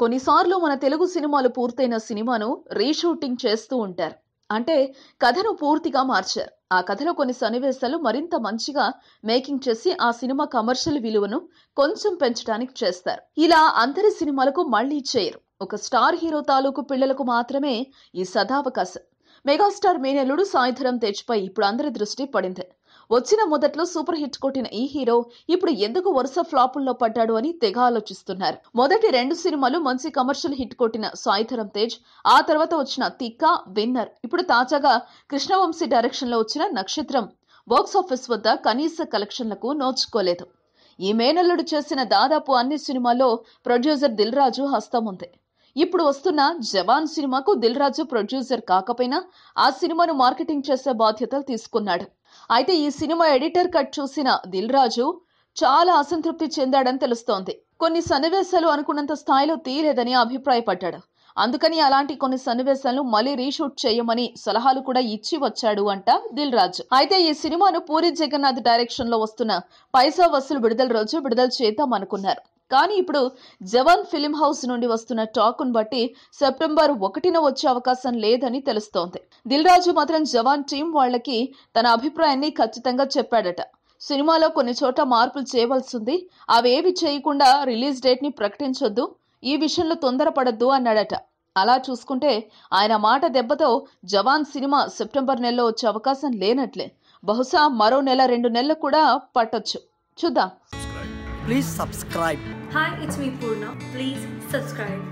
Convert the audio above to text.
కొన్నిసార్లు మన తెలుగు సినిమాలు పూర్తయిన సినిమాను రీషూటింగ్ చేస్తూ ఉంటారు అంటే కథను పూర్తిగా మార్చారు ఆ కథలో కొన్ని సన్నివేశాలు మరింత మంచిగా మేకింగ్ చేసి ఆ సినిమా కమర్షియల్ విలువను కొంచెం పెంచడానికి చేస్తారు ఇలా అందరి సినిమాలకు మళ్ళీ చేయరు ఒక స్టార్ హీరో తాలూకు పిల్లలకు మాత్రమే ఈ సదావకాశం మెగాస్టార్ మేనల్లుడు సాయిధరం తేజ్పై ఇప్పుడు అందరి దృష్టి పడింది వచ్చిన మొదట్లో సూపర్ హిట్ కొట్టిన ఈ హీరో ఇప్పుడు ఎందుకు వరుస ఫ్లాపుల్లో పడ్డాడు అని తెగ ఆలోచిస్తున్నారు మొదటి రెండు సినిమాలు మంచి కమర్షియల్ హిట్ కొట్టిన సాయిధరం తేజ్ ఆ తర్వాత వచ్చిన తిక్క విన్నర్ ఇప్పుడు తాజాగా కృష్ణవంశీ డైరెక్షన్ లో వచ్చిన నక్షత్రం బాక్స్ ఆఫీస్ వద్ద కనీస కలెక్షన్లకు నోచుకోలేదు ఈ మేనల్లుడు చేసిన దాదాపు అన్ని సినిమాల్లో ప్రొడ్యూసర్ దిల్ రాజు హస్తం ఉంది ఇప్పుడు వస్తున్న జవాన్ సినిమాకు దిల్ రాజు ప్రొడ్యూసర్ కాకపోయినా ఆ సినిమాను మార్కెటింగ్ చేసే బాధ్యతలు తీసుకున్నాడు అయితే ఈ సినిమా ఎడిటర్ కట్ చూసిన దిల్ రాజు చాలా అసంతృప్తి చెందాడని తెలుస్తోంది కొన్ని సన్నివేశాలు అనుకున్నంత స్థాయిలో తీయలేదని అభిప్రాయపడ్డాడు అందుకని అలాంటి కొన్ని సన్నివేశాలను మళ్ళీ రీషూట్ చేయమని సలహాలు కూడా ఇచ్చి వచ్చాడు అంట దిల్ రాజు అయితే ఈ సినిమాను పూరి జగన్నాథ్ డైరెక్షన్ లో వస్తున్న పైసా వసూలు విడుదల రోజు విడుదల చేద్దాం అనుకున్నారు కానీ ఇప్పుడు జవాన్ ఫిలిం హౌస్ నుండి వస్తున్న టాకును బట్టి సెప్టెంబర్ ఒకటిన వచ్చే అవకాశం లేదని తెలుస్తోంది దిల్ రాజు మాత్రం జవాన్ టీం వాళ్ళకి తన అభిప్రాయాన్ని ఖచ్చితంగా చెప్పాడట సినిమాలో కొన్ని చోట మార్పులు చేయవలసింది అవేవి చేయకుండా రిలీజ్ డేట్ ని ప్రకటించొద్దు ఈ విషయంలో తొందరపడద్దు అన్నాడట అలా చూసుకుంటే ఆయన మాట దెబ్బతో జవాన్ సినిమా సెప్టెంబర్ నెలలో వచ్చే అవకాశం లేనట్లే బహుశా మరో నెల రెండు నెలలు కూడా పట్టొచ్చు చూద్దాం Please subscribe. Hi, it's me Purna. Please subscribe.